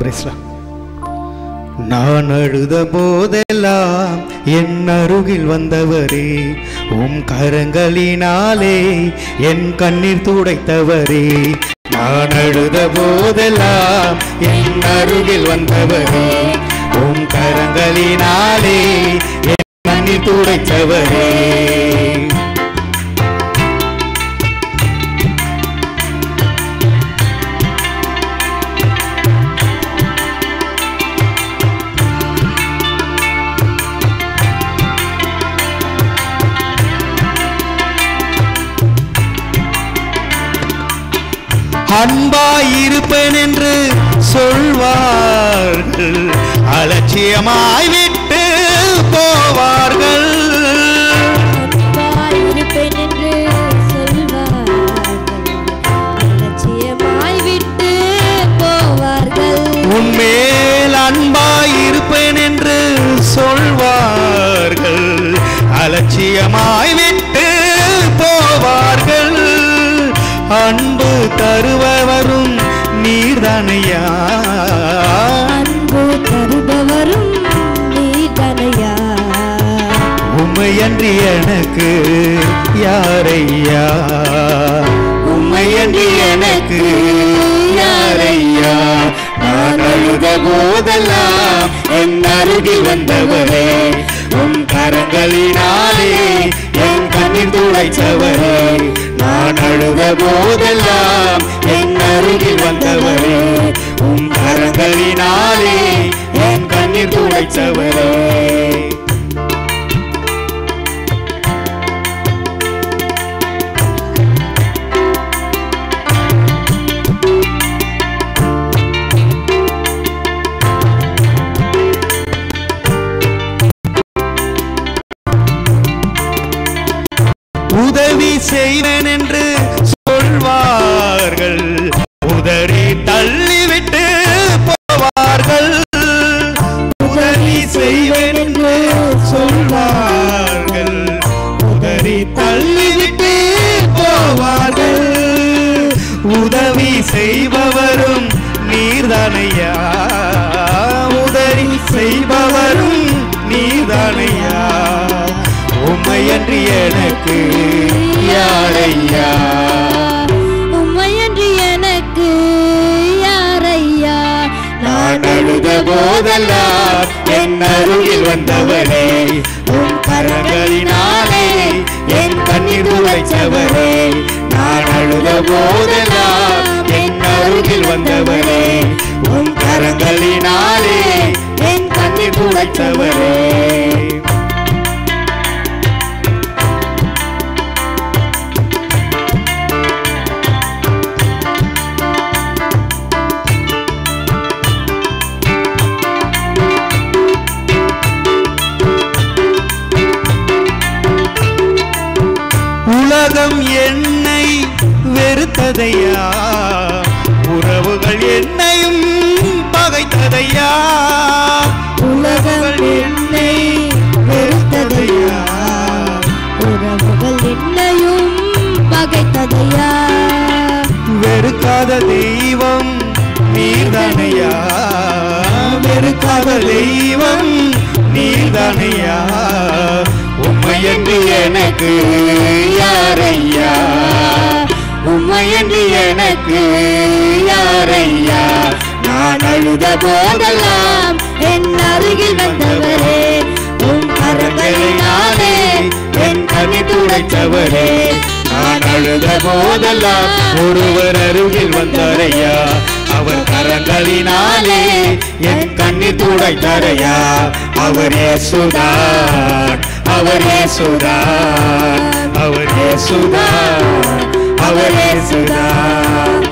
பிரைஸ்லாம் நான் அழுத போதெல்லாம் என் அருகில் வந்தவரே உம் கரங்களினாலே என் கண்ணீர் துடைத்தவரே நான் அழுத போதெல்லாம் என் அருகில் வந்தவரே உம் கரங்களினாலே என் கண்ணீர் துடைத்தவரே அன்பாயிருப்பேன் என்று சொல்வார்கள் அலட்சியமாய் விட்டு போவார்கள் அன்பாயிருப்பேன் என்று சொல்வார்கள் அலட்சியமாய் விட்டு போவார்கள் உன்மேல் அன்பாயிருப்பேன் என்று சொல்வார்கள் அலட்சியமாய் விட்டு போவார்கள் அன்பு தருபவரும் நீர்தானையா அன்பு தருபவரும் நீதனையா உம்மையன்றி எனக்கு யாரையா உம்மையன்றி எனக்கு யாரையா நான் அழுத போதெல்லாம் என் அருகில் வந்தவரே உம் கரங்களினாலே என் கண்ணீர் துடைத்தவரே நான் அழுத போதெல்லாம் என் அருகில் வந்தவரே உம் கரங்களினாலே என் கண்ணீர் துடைத்தவரே உதவி செய்வேன் என்று சொல்வார்கள் உதறி தள்ளிவிட்டு போவார்கள் உதவி செய்வேன் என்று சொல்வார்கள் உதறி தள்ளிவிட்டு போவார்கள் உதவி செய்பவரும் நீர்தானையா உதவி செய்பவரும் நீர்தானையா உம்மையன்றி எனக்கு யாரையா உம்மையன்றி எனக்கு யாரையா நான் அழுத போதெல்லாம் என் அருகில் வந்தவரே உன் கரங்களினாலே என் கண்ணீர் துடைத்தவரே நான் அழுத போதெல்லாம் என் அருகில் வந்தவரே உன் கரங்களினாலே என் கண்ணீர் துடைத்தவரே உலகம் என்னை வெறுத்ததையா உறவுகள் என்னையும் பகைத்ததையா உலகம் என்னை வெறுத்ததையா உறவுகள் என்னையும் பகைத்ததையா வெறுக்காத தெய்வம் நீர்தானையா வெறுக்காத தெய்வம் நீர்தானையா உண்மையன்று எனக்கு யாரையா உண்மையன்று எனக்கு யாரையா நான் அழுத போதெல்லாம் என் அருகில் வந்தவரே உன் கரங்களினாலே என் கண்ணி துடைத்தவரே நான் அழுத போதெல்லாம் ஒருவர் அருகில் வந்தாரையா அவர் கரங்களினாலே என் கண்ணி துடைத்தாரையா அவர் ஏசுதான் அவர் ஏசுதான் அவர் ஏசுதான் அவர் ஏசுதான்